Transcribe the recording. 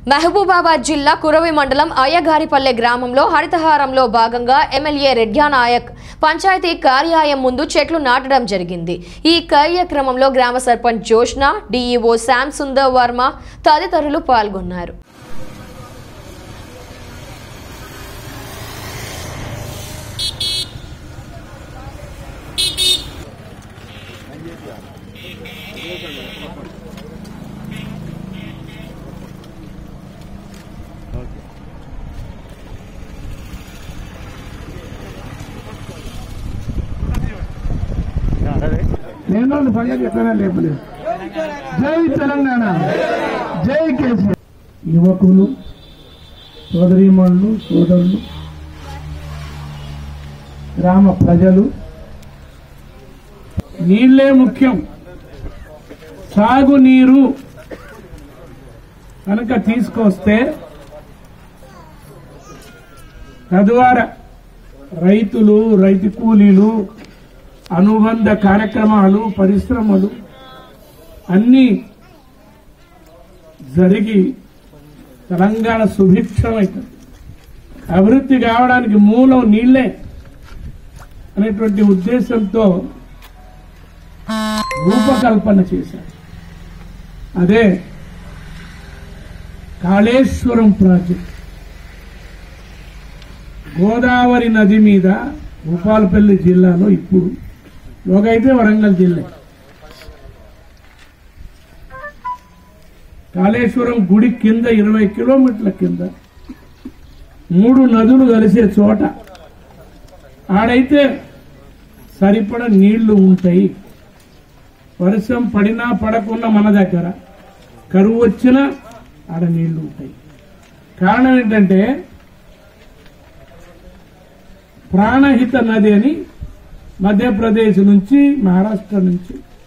మహబూబాబాద్ జిల్లా కురవి మండలం అయ్యగారిపల్లె గ్రామంలో హరితహారంలో భాగంగా ఎమ్మెల్యే రెడ్యా నాయక్ పంచాయతీ కార్యాలయం ముందు చెట్లు నాటడం జరిగింది ఈ కార్యక్రమంలో గ్రామ సర్పంచ్ జోష్న డీఈఓ శామ్ సుందర్ వర్మ తదితరులు పాల్గొన్నారు నేను రెండు సంగతి ఎట్లనే లేపలేదు జై తెలంగాణ జై కేసీఆర్ యువకులు సోదరీమణులు సోదరులు గ్రామ ప్రజలు నీళ్లే ముఖ్యం సాగునీరు కనుక తీసుకొస్తే తద్వారా రైతులు రైతు కూలీలు అనుబంధ కార్యక్రమాలు పరిశ్రమలు అన్నీ జరిగి తెలంగాణ సుభిక్షమవుతుంది అభివృద్ధి కావడానికి మూలం నీళ్లే అనేటువంటి ఉద్దేశంతో రూపకల్పన చేశారు అదే కాళేశ్వరం ప్రాజెక్ట్ గోదావరి నది మీద భూపాలపల్లి జిల్లాలో ఇప్పుడు లోకైతే వరంగల్ జిల్లా కాళేశ్వరం గుడి కింద ఇరవై కిలోమీటర్ల కింద మూడు నదులు కలిసే చోట ఆడైతే సరిపడ నీళ్లు ఉంటాయి వర్షం పడినా పడకుండా మన దగ్గర కరువు వచ్చినా ఆడ నీళ్లు ఉంటాయి కారణం ఏంటంటే ప్రాణహిత నది అని మధ్యప్రదేశ్ నుంచి మహారాష్ట్ర నుంచి